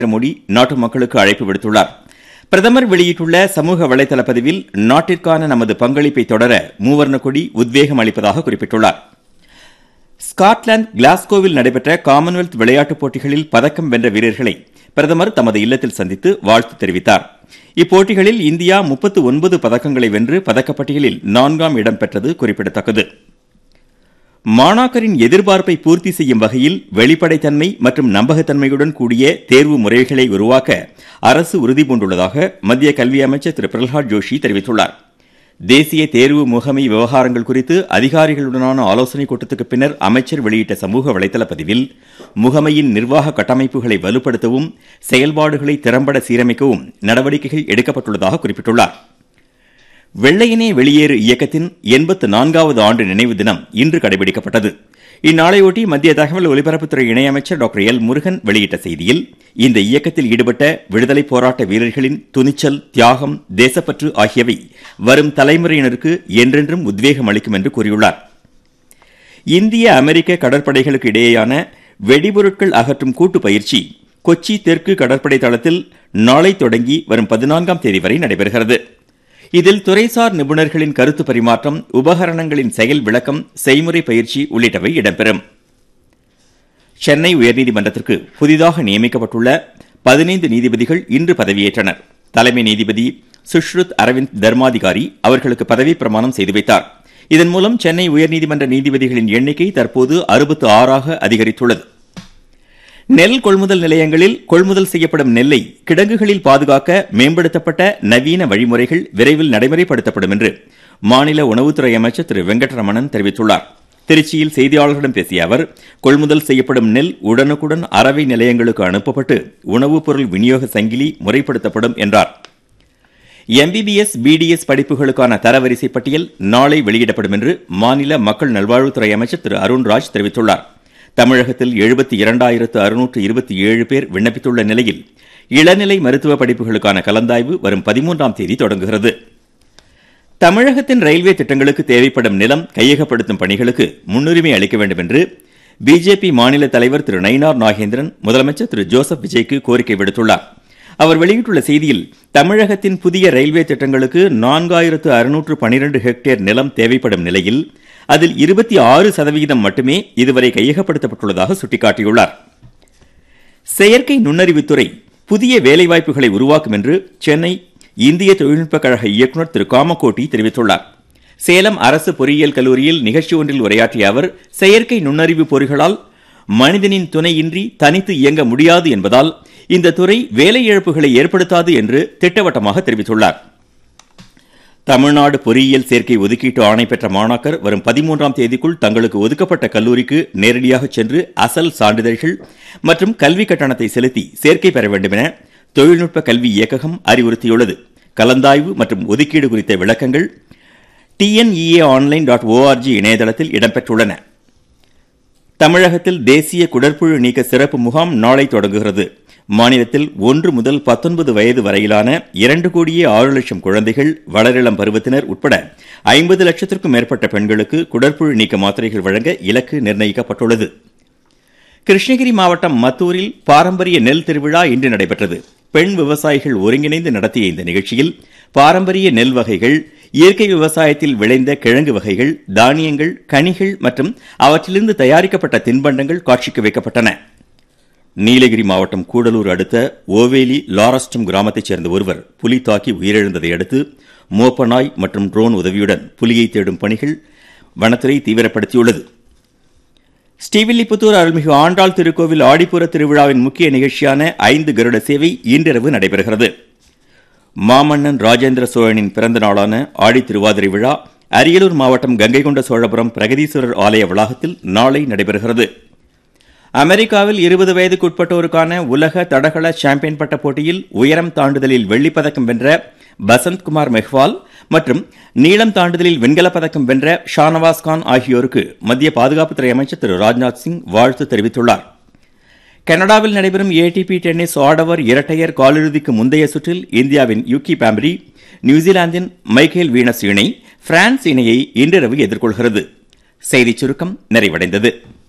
மோடி நாட்டு மக்களுக்கு அழைப்பு விடுத்துள்ளார் பிரதமர் வெளியிட்டுள்ள சமூக வலைதள பதிவில் நாட்டிற்கான நமது பங்களிப்பை தொடர மூவர்ண கொடி உத்வேகம் அளிப்பதாக குறிப்பிட்டுள்ளார் ஸ்காட்லாந்து கிளாஸ்கோவில் நடைபெற்ற காமன்வெல்த் விளையாட்டுப் போட்டிகளில் பதக்கம் வென்ற வீரர்களை பிரதமர் தமது இல்லத்தில் சந்தித்து வாழ்த்து தெரிவித்தார் இப்போட்டிகளில் இந்தியா முப்பத்து ஒன்பது பதக்கங்களை வென்று பதக்கப்பட்டியலில் நான்காம் இடம் பெற்றது குறிப்பிடத்தக்கது மாணாக்கரின் எதிர்பார்ப்பை பூர்த்தி செய்யும் வகையில் வெளிப்படைத்தன்மை மற்றும் நம்பகத்தன்மையுடன் கூடிய தேர்வு முறைகளை உருவாக்க அரசு உறுதிபூண்டுள்ளதாக மத்திய கல்வி அமைச்சர் திரு பிரகலாத் ஜோஷி தெரிவித்துள்ளார் தேசிய தேர்வு முகமை விவகாரங்கள் குறித்து அதிகாரிகளுடனான ஆலோசனைக் கூட்டத்துக்கு பின்னர் அமைச்சர் வெளியிட்ட சமூக வலைதள பதிவில் முகமையின் நிர்வாக கட்டமைப்புகளை வலுப்படுத்தவும் செயல்பாடுகளை திறம்பட சீரமைக்கவும் நடவடிக்கைகள் எடுக்கப்பட்டுள்ளதாக குறிப்பிட்டுள்ளார் வெள்ளையனே வெளியேறு இயக்கத்தின் எண்பத்து நான்காவது ஆண்டு நினைவு தினம் இன்று கடைபிடிக்கப்பட்டது இந்நாளையொட்டி மத்திய தகவல் ஒலிபரப்புத்துறை இணையமைச்சர் டாக்டர் எல் முருகன் வெளியிட்ட செய்தியில் இந்த இயக்கத்தில் ஈடுபட்ட விடுதலை போராட்ட வீரர்களின் துணிச்சல் தியாகம் தேசப்பற்று ஆகியவை வரும் தலைமுறையினருக்கு என்றென்றும் உத்வேகம் அளிக்கும் என்று கூறியுள்ளார் இந்திய அமெரிக்க கடற்படைகளுக்கு இடையேயான வெடிபொருட்கள் அகற்றும் கூட்டு பயிற்சி கொச்சி தெற்கு கடற்படை தளத்தில் நாளை தொடங்கி வரும் பதினான்காம் தேதி வரை நடைபெறுகிறது இதில் துறைசார் நிபுணர்களின் கருத்து பரிமாற்றம் உபகரணங்களின் செயல் விளக்கம் செய்முறை பயிற்சி உள்ளிட்டவை இடம்பெறும் சென்னை உயர்நீதிமன்றத்திற்கு புதிதாக நியமிக்கப்பட்டுள்ள பதினைந்து நீதிபதிகள் இன்று பதவியேற்றனர் தலைமை நீதிபதி சுஷ்ருத் அரவிந்த் தர்மாதிகாரி அவர்களுக்கு பதவி பிரமாணம் செய்து வைத்தார் இதன் மூலம் சென்னை உயர்நீதிமன்ற நீதிபதிகளின் எண்ணிக்கை தற்போது அறுபத்து ஆறாக அதிகரித்துள்ளது நெல் கொள்முதல் நிலையங்களில் கொள்முதல் செய்யப்படும் நெல்லை கிடங்குகளில் பாதுகாக்க மேம்படுத்தப்பட்ட நவீன வழிமுறைகள் விரைவில் நடைமுறைப்படுத்தப்படும் என்று மாநில உணவுத்துறை அமைச்சர் திரு வெங்கட்ரமணன் தெரிவித்துள்ளார் திருச்சியில் செய்தியாளர்களிடம் பேசிய அவர் கொள்முதல் செய்யப்படும் நெல் உடனுக்குடன் அறவை நிலையங்களுக்கு அனுப்பப்பட்டு உணவுப் பொருள் விநியோக சங்கிலி முறைப்படுத்தப்படும் என்றார் எம்பிபிஎஸ் பிடிஎஸ் படிப்புகளுக்கான தரவரிசை பட்டியல் நாளை வெளியிடப்படும் என்று மாநில மக்கள் நல்வாழ்வுத்துறை அமைச்சர் திரு அருண்ராஜ் தெரிவித்துள்ளார் தமிழகத்தில் எழுபத்தி இரண்டாயிரத்து அறுநூற்று இருபத்தி ஏழு பேர் விண்ணப்பித்துள்ள நிலையில் இளநிலை மருத்துவ படிப்புகளுக்கான கலந்தாய்வு வரும் பதிமூன்றாம் தேதி தொடங்குகிறது தமிழகத்தின் ரயில்வே திட்டங்களுக்கு தேவைப்படும் நிலம் கையகப்படுத்தும் பணிகளுக்கு முன்னுரிமை அளிக்க வேண்டும் என்று பிஜேபி மாநில தலைவர் திரு நயினார் நாகேந்திரன் முதலமைச்சர் திரு ஜோசப் விஜய்க்கு கோரிக்கை விடுத்துள்ளார் அவர் வெளியிட்டுள்ள செய்தியில் தமிழகத்தின் புதிய ரயில்வே திட்டங்களுக்கு நான்காயிரத்து அறுநூற்று பனிரெண்டு ஹெக்டேர் நிலம் தேவைப்படும் நிலையில் அதில் இருபத்தி ஆறு சதவிகிதம் மட்டுமே இதுவரை கையகப்படுத்தப்பட்டுள்ளதாக சுட்டிக்காட்டியுள்ளார் செயற்கை நுண்ணறிவுத்துறை புதிய வேலைவாய்ப்புகளை உருவாக்கும் என்று சென்னை இந்திய தொழில்நுட்ப கழக இயக்குநர் திரு காமகோட்டி தெரிவித்துள்ளார் சேலம் அரசு பொறியியல் கல்லூரியில் நிகழ்ச்சி ஒன்றில் உரையாற்றிய அவர் செயற்கை நுண்ணறிவு பொறிகளால் மனிதனின் துணையின்றி தனித்து இயங்க முடியாது என்பதால் இந்த துறை வேலை இழப்புகளை ஏற்படுத்தாது என்று திட்டவட்டமாக தெரிவித்துள்ளார் தமிழ்நாடு பொறியியல் சேர்க்கை ஒதுக்கீட்டு ஆணை பெற்ற மாணாக்கர் வரும் பதிமூன்றாம் தேதிக்குள் தங்களுக்கு ஒதுக்கப்பட்ட கல்லூரிக்கு நேரடியாக சென்று அசல் சான்றிதழ்கள் மற்றும் கல்வி கட்டணத்தை செலுத்தி சேர்க்கை பெற வேண்டும் என தொழில்நுட்ப கல்வி இயக்ககம் அறிவுறுத்தியுள்ளது கலந்தாய்வு மற்றும் ஒதுக்கீடு குறித்த விளக்கங்கள் டிஎன்இஏ ஆன்லைன் டாட் ஓஆர்ஜி இணையதளத்தில் இடம்பெற்றுள்ளன தமிழகத்தில் தேசிய குடற்புழு நீக்க சிறப்பு முகாம் நாளை தொடங்குகிறது மாநிலத்தில் ஒன்று முதல் பத்தொன்பது வயது வரையிலான இரண்டு கோடியே ஆறு லட்சம் குழந்தைகள் வளரிளம் பருவத்தினர் உட்பட ஐம்பது லட்சத்திற்கும் மேற்பட்ட பெண்களுக்கு குடற்புழு நீக்க மாத்திரைகள் வழங்க இலக்கு நிர்ணயிக்கப்பட்டுள்ளது கிருஷ்ணகிரி மாவட்டம் மத்தூரில் பாரம்பரிய நெல் திருவிழா இன்று நடைபெற்றது பெண் விவசாயிகள் ஒருங்கிணைந்து நடத்திய இந்த நிகழ்ச்சியில் பாரம்பரிய நெல் வகைகள் இயற்கை விவசாயத்தில் விளைந்த கிழங்கு வகைகள் தானியங்கள் கனிகள் மற்றும் அவற்றிலிருந்து தயாரிக்கப்பட்ட தின்பண்டங்கள் காட்சிக்கு வைக்கப்பட்டன நீலகிரி மாவட்டம் கூடலூர் அடுத்த ஓவேலி லாரஸ்டம் கிராமத்தைச் சேர்ந்த ஒருவர் புலி தாக்கி உயிரிழந்ததை அடுத்து மோப்பநாய் மற்றும் ட்ரோன் உதவியுடன் புலியை தேடும் பணிகள் வனத்துறை தீவிரப்படுத்தியுள்ளது ஸ்ரீவில்லிபுத்தூர் அருள்மிகு ஆண்டாள் திருக்கோவில் ஆடிப்புற திருவிழாவின் முக்கிய நிகழ்ச்சியான ஐந்து கருட சேவை இன்றிரவு நடைபெறுகிறது மாமன்னன் ராஜேந்திர சோழனின் பிறந்த நாளான ஆடி திருவாதிரை விழா அரியலூர் மாவட்டம் கங்கை கொண்ட சோழபுரம் பிரகதீஸ்வரர் ஆலய வளாகத்தில் நாளை நடைபெறுகிறது அமெரிக்காவில் இருபது வயதுக்குட்பட்டோருக்கான உலக தடகள சாம்பியன் பட்ட போட்டியில் உயரம் தாண்டுதலில் வெள்ளிப்பதக்கம் வென்ற பசந்த்குமார் மெஹ்வால் மற்றும் நீளம் தாண்டுதலில் வெண்கலப் பதக்கம் வென்ற ஷானவாஸ் கான் ஆகியோருக்கு மத்திய பாதுகாப்புத்துறை அமைச்சர் திரு ராஜ்நாத் சிங் வாழ்த்து தெரிவித்துள்ளார் கனடாவில் நடைபெறும் ஏடிபி டென்னிஸ் ஆடவர் இரட்டையர் காலிறுதிக்கு முந்தைய சுற்றில் இந்தியாவின் யுக்கி பாம்பரி நியூசிலாந்தின் மைக்கேல் வீனஸ் இணை பிரான்ஸ் இணையை இன்றிரவு எதிர்கொள்கிறது செய்திச் சுருக்கம் நிறைவடைந்தது